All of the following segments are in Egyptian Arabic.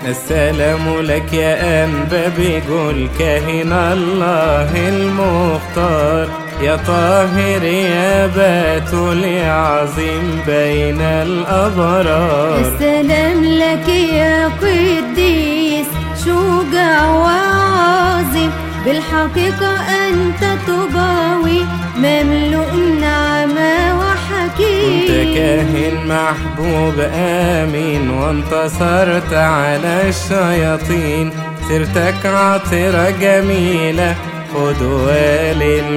السلام لك يا أنبا بيقول كاهن الله المختار يا طاهر يا باتول يا عظيم بين الأبرار السلام لك يا قديس شجاع وعظيم بالحقيقة أنت طباوي مملوء نعمة وحكيم انت كاهن محبوب امين وانتصرت على الشياطين سيرتك عطرة جميلة قدوة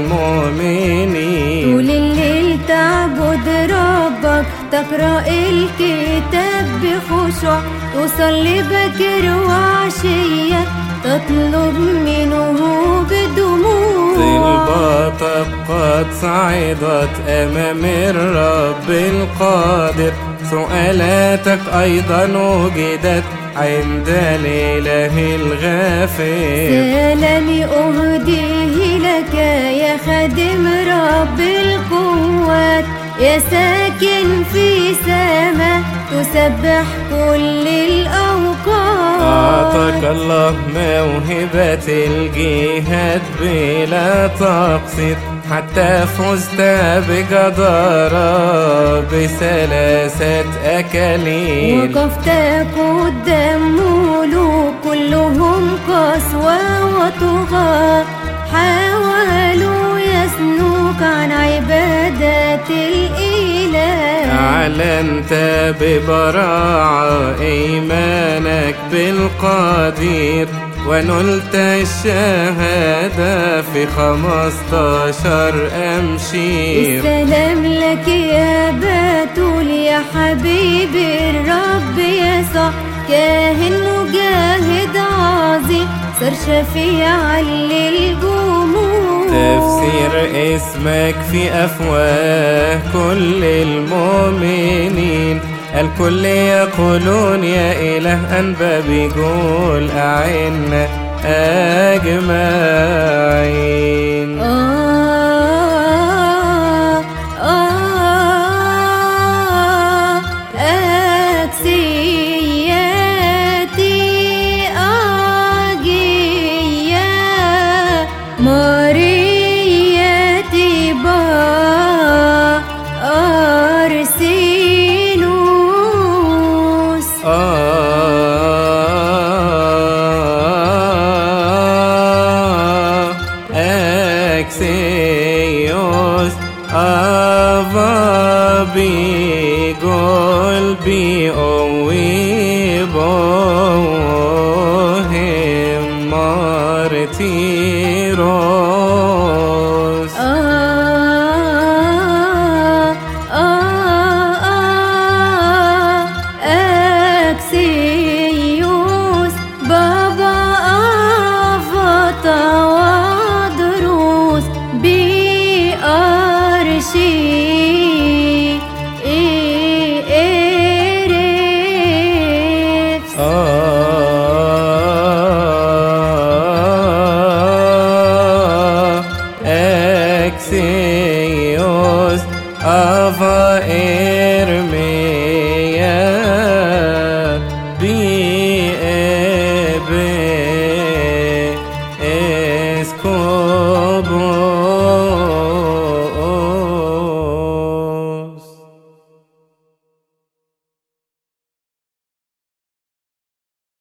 للمؤمنين طول الليل تعبد ربك تقرأ الكتاب بخشوع تصلي بكر وعشية تطلب منه بدموع البطب قد صعدت أمام الرب القادر سؤالاتك أيضا وجدت عند الإله الغافر سلامي أهديه لك يا خادم رب القوات يا ساكن في سما تسبح كل الأوقات أعطاك الله موهبة الجهاد بلا تقصير حتى فزت بجدارة بثلاثة أكاليل وقفت قدام ملوك كلهم قسوة وطغاة حاولوا يسنوك عن عبادة الإله أعلنت ببراعة إيمانك بالقدير ونلت الشهادة في خمستاشر أمشير السلام لك يا باتول يا حبيبي الرب يسوع كاهن مجاهد عظيم صار شفيعا للجموع تفسير اسمك في أفواه كل المؤمنين الكل يقولون يا إله أنبا بيقول أعنا أجمعين آه آه أكسياتي أجيا مريتي با أرسينوس آه أكسيوس أفا بيقول بيقوي بوهم مارتيروس آه آه آه أكسيوس بابا أفتا ودروس بأرشي إيريفس آه أكسي